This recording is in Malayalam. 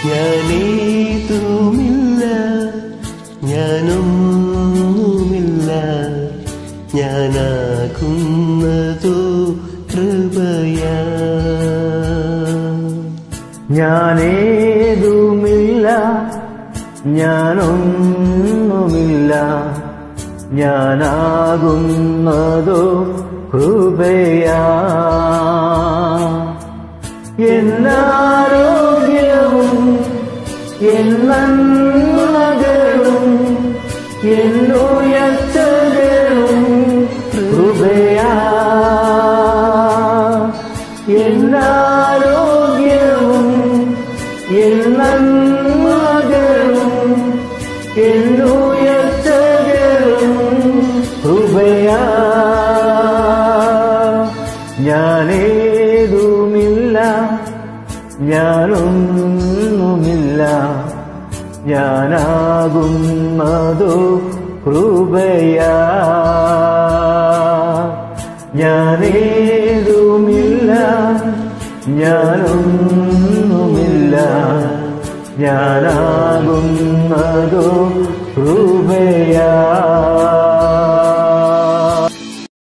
ഞാനേതുമില്ല ഞാനൊന്നുമില്ല ഞാനാകുന്നതു കൃപയാ ഞാനേതുമില്ല ഞാനൊന്നുമില്ല ഞാനാകുന്നതോ കൃപയാ എന്നാരോഗ്യവും എന്നന്മകളും എന്നുയർച്ചകളും കൃപയാ എന്നാരോഗ്യവും എന്നന്മകളും എന്നുയർച്ചകളും കൃപയാ ഞാനേതുമില്ല ഞാനൊന്നുമില്ല ഞാനാകുന്നതു കൃപയാ ഞാനേതുമില്ല ഞാനൊന്നുമില്ല ഞാനാകുന്നതു കൃപയാ